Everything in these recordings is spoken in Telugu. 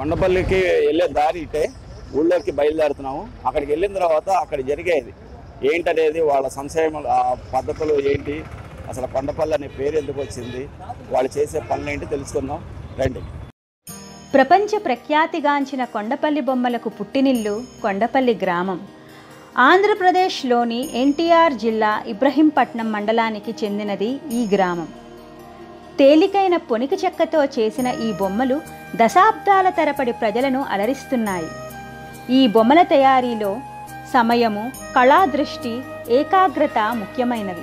కొండపల్లికి వెళ్ళే దారి ఇటే ఊళ్ళోకి బయలుదేరుతున్నాము అక్కడికి వెళ్ళిన తర్వాత అక్కడ జరిగేది ఏంటనేది వాళ్ళ సంశయం ఆ పద్ధతులు ఏంటి అసలు కొండపల్లి అనే పేరు ఎందుకు వచ్చింది వాళ్ళు చేసే పనులు ఏంటి తెలుసుకుందాం రండి ప్రపంచ ప్రఖ్యాతిగాంచిన కొండపల్లి బొమ్మలకు పుట్టినిల్లు కొండపల్లి గ్రామం ఆంధ్రప్రదేశ్లోని ఎన్టీఆర్ జిల్లా ఇబ్రహీంపట్నం మండలానికి చెందినది ఈ గ్రామం తేలికైన పొనికి చెక్కతో చేసిన ఈ బొమ్మలు దశాబ్దాల తరపడి ప్రజలను అలరిస్తున్నాయి ఈ బొమ్మల తయారీలో సమయము కళాదృష్టి ఏకాగ్రత ముఖ్యమైనవి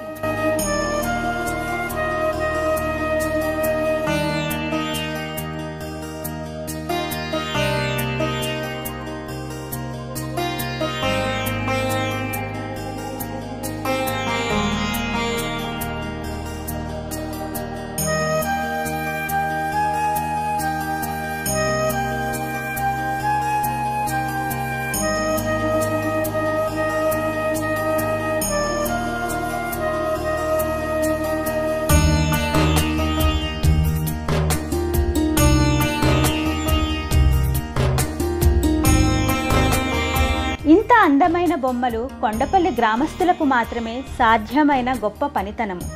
ఇంత అందమైన బొమ్మలు కొండపల్లి గ్రామస్తులకు మాత్రమే సాధ్యమైన గొప్ప పనితనము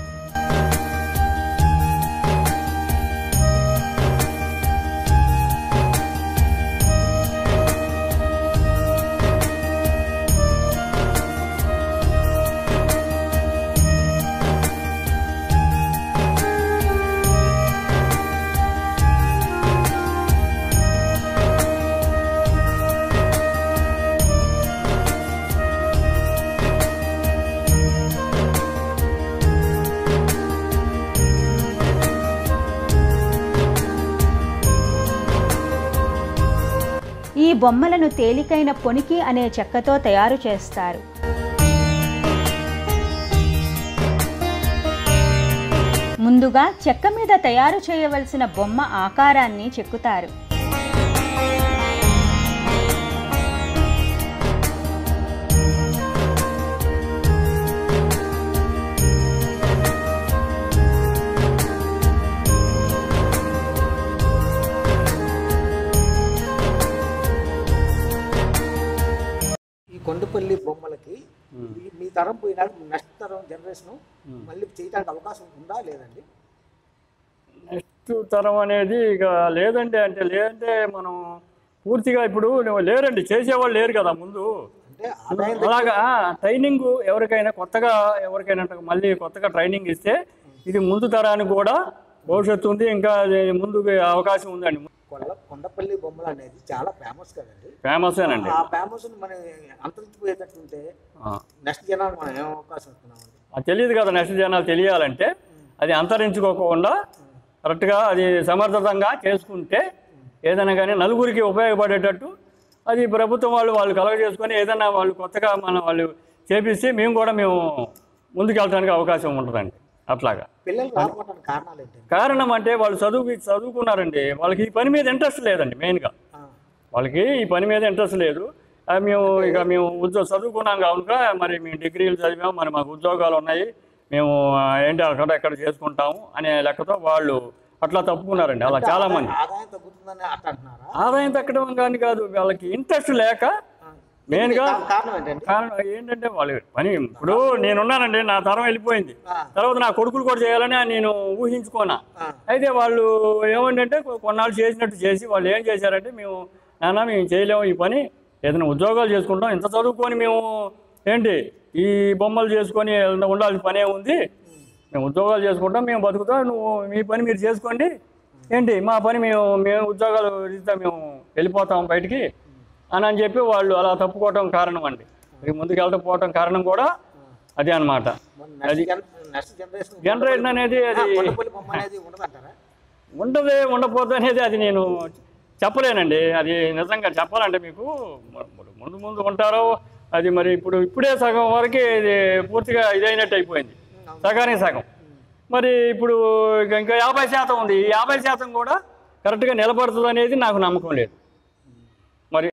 ఈ బొమ్మలను తేలికైన పొనికి అనే చెక్కతో తయారు చేస్తారు ముందుగా చెక్క మీద తయారు చేయవలసిన బొమ్మ ఆకారాన్ని చెక్కుతారు ఈ కొండపల్లి బొమ్మలకి ఈ- మీ తరం పోయినాక నెక్స్ట్ తరం జనరేషన్ మళ్ళీ చేయడానికి అవకాశం ఉందా లేదండి నెక్స్ట్ తరం అనేది ఇక లేదండి అంటే లేదంటే మనం పూర్తిగా ఇప్పుడు నువ్వు లేరండి చేసేవాళ్ళు లేరు కదా ముందు అంటే ఆదాయం అలాగా ట్రైనింగ్ ఎవరికైనా కొత్తగా ఎవరికైనా మళ్ళీ కొత్తగా ట్రైనింగ్ ఇస్తే ఇది ముందు తరానికి కూడా భవిష్యత్తు ఉంది ఇంకా అది ముందుకు అవకాశం ఉందండి కొల్ల కొండపల్లి బొమ్మలు అనేది చాలా ఫేమస్ కదండి ఫేమస్ ఏనండి ఆ ఫేమస్ మనం అంతరించిపోయేటట్టు ఉంటే నెక్స్ట్ జనాలకు మనం ఏం అవకాశం ఇస్తున్నామండి అది తెలియదు కదా నెక్స్ట్ జనాలు తెలియాలంటే అది అంతరించుకోకుండా కరెక్ట్గా అది సమర్థతంగా చేసుకుంటే ఏదైనా కానీ నలుగురికి ఉపయోగపడేటట్టు అది ప్రభుత్వం వాళ్ళు వాళ్ళు కలగజేసుకొని ఏదైనా వాళ్ళు కొత్తగా మన వాళ్ళు చేపిస్తే మేము కూడా మేము ముందుకెళ్ళడానికి అవకాశం ఉంటుందండి అట్లాగా పిల్లలు రాకపోవడానికి కారణాలు ఏంటండి కారణం అంటే వాళ్ళు చదువు చదువుకున్నారండి వాళ్ళకి ఈ పని మీద ఇంట్రెస్ట్ లేదండి మెయిన్గా ఆ, వాళ్ళకి ఈ పని మీద ఇంట్రెస్ట్ లేదు అది మేము ఇక మేము ఉద్యోగ చదువుకున్నాం కనుక మరి మేము డిగ్రీలు చదివాము మరి మాకు ఉద్యోగాలు ఉన్నాయి మేము ఆ, ఏంటి అక్కడ ఎక్కడ చేసుకుంటాము అనే లెక్కతో వాళ్ళు అట్లా తప్పుకున్నారండి అలా చాలా మంది ఆదాయం తగ్గుతుందని అట్లా అంటున్నారా ఆదాయం తగ్గడం కానీ కాదు వాళ్ళకి ఇంట్రెస్ట్ లేక ఆ, మెయిన్గా కా- కారణం ఏంటండి కారణం ఏంటంటే వాళ్ళు పని ఇప్పుడు నేనున్నానండి నా తరం వెళ్ళిపోయింది ఆ, తర్వాత నా కొడుకులు కూడా చేయాలని నేను ఊహించుకోనా ఆ, అయితే వాళ్ళు ఏమంటే కొన్నాళ్ళు చేసినట్టు చేసి వాళ్ళు ఏం చేశారంటే మేము నాన్న మేము చేయలేము ఈ పని ఏదైనా ఉద్యోగాలు చేసుకుంటాం ఇంత చదువుకొని మేము ఏంటి ఈ బొమ్మలు చేసుకొని ఉండాల్సిన పనే ఉంది మేము ఉద్యోగాలు చేసుకుంటాం మేము బతుకుతాం నువ్వు మీ పని మీరు చేసుకోండి ఏంటి మా పని మేము మేము ఉద్యోగాలు రీత్యా మేము వెళ్ళిపోతాం బయటికి అని అని చెప్పి వాళ్ళు అలా తప్పుకోవటం కారణం అండి ఇక ముందుకు వెళ్ళకపోవటం కారణం కూడా అదే అన్నమాట మన నెక్స్ట్ జన నెక్స్ట్ జనరేషన్ జనరేషన్ అనేది అది కొండపల్లి బొమ్మ అనేది ఉండదంటారా ఉండదే ఉండపోదు అనేది అది నేను చెప్పలేనండి అది నిజంగా చెప్పాలంటే మీకు ము- ముందు ముందు ఉంటారో అది మరి ఇప్పుడు ఇప్పుడే సగం వరకు ఇది పూర్తిగా ఇదైనట్టు అయిపోయింది సగానికి సగం మరి ఇప్పుడు ఇక- ఇంకా యాభై శాతం ఉంది ఈ యాభై శాతం కూడా కరెక్ట్గా నిలబడుతుంది అనేది నాకు నమ్మకం లేదు మరి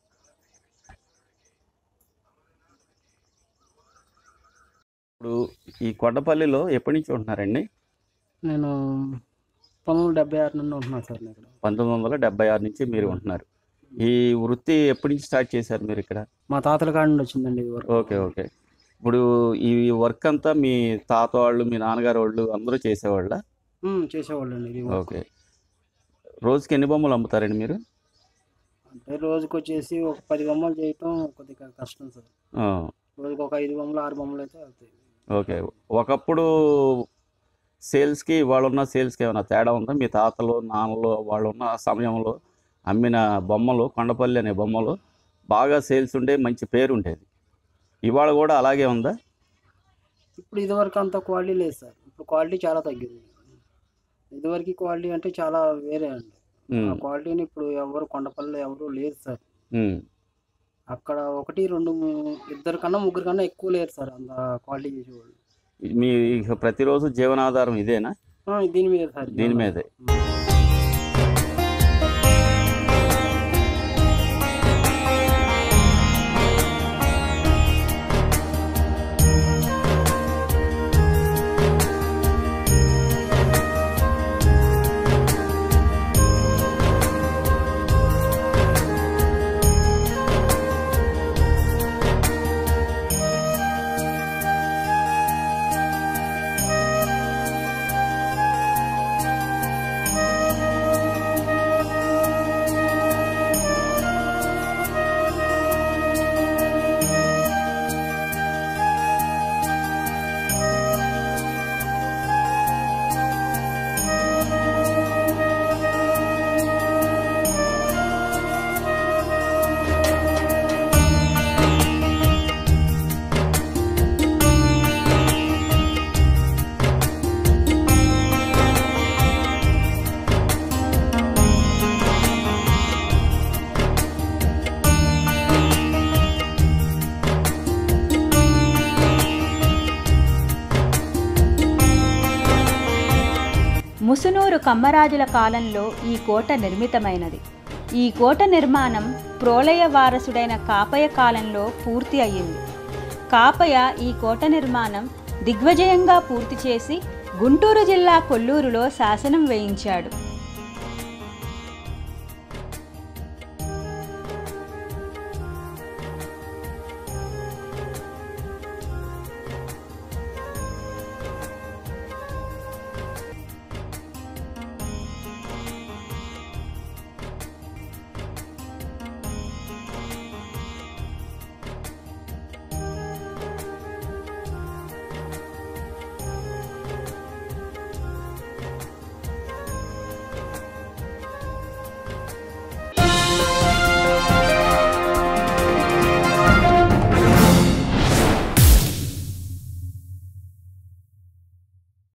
ఇప్పుడు ఈ కొండపల్లిలో ఎప్పటి నుంచి ఉంటున్నారండి నేను పంతొమ్మిది వందల డెబ్బై ఆరు నుండి ఉంటున్నాను సార్ నేను ఇక్కడ పంతొమ్మిది వందల డెబ్బై ఆరు నుంచి మీరు ఉంటున్నారు ఈ వృత్తి ఎప్పటి నుంచి స్టార్ట్ చేశారు మీరు ఇక్కడ మా తాతల కాడ నుండి వచ్చిందండి ఇది వరకు ఓకే ఓకే ఇప్పుడు ఈ వర్క్ అంతా మీ తాత వాళ్ళు మీ నాన్నగారు వాళ్ళు అందరూ చేసేవాళ్ళ ఉమ్, చేసేవాళ్ళండి ఇది work. ఓకే రోజుకి ఎన్ని బొమ్మలు అమ్ముతారండి మీరు అంటే రోజుకి వచ్చేసి ఒక పది బొమ్మలు చేయటం కొద్దిగా కష్టం సార్ ఆ, రోజుకి ఒక ఐదు బొమ్మలు ఆరు బొమ్మలు అయితే అవుతాయి ఓకే ఒకప్పుడు సేల్స్కి వాళ్ళు ఉన్న సేల్స్కి ఏమైనా తేడా ఉందా మీ తాతలు నాన్నలు వాళ్ళు ఉన్న సమయంలో అమ్మిన బొమ్మలు కొండపల్లి అనే బొమ్మలు బాగా సేల్స్ ఉండే మంచి పేరు ఉండేది ఇవాళ కూడా అలాగే ఉందా ఇప్పుడు ఇదివరకు అంత క్వాలిటీ లేదు సార్ ఇప్పుడు క్వాలిటీ చాలా తగ్గింది ఇదివరకు క్వాలిటీ అంటే చాలా వేరే అండి ఆ ఉమ్, క్వాలిటీని ఇప్పుడు ఎవరు కొండపల్లిలో ఎవరు లేదు సార్ ఉమ్. అక్కడ ఒకటి రెండు మూ- ఇద్దరు కన్నా ముగ్గురు కన్నా ఎక్కువ లేరు సార్ అంత క్వాలిటీ చేసేవాళ్ళు మీ ఇక ప్రతిరోజు జీవనాధారం ఇదేనా ఆ, దీని మీద సార్ దీని మీదే ముసునూరు కమ్మరాజుల కాలంలో ఈ కోట నిర్మితమైనది ఈ కోట నిర్మాణం ప్రోలయ వారసుడైన కాపయ కాలంలో పూర్తి అయ్యింది కాపయ ఈ కోట నిర్మాణం దిగ్విజయంగా పూర్తి చేసి గుంటూరు జిల్లా కొల్లూరులో శాసనం వేయించాడు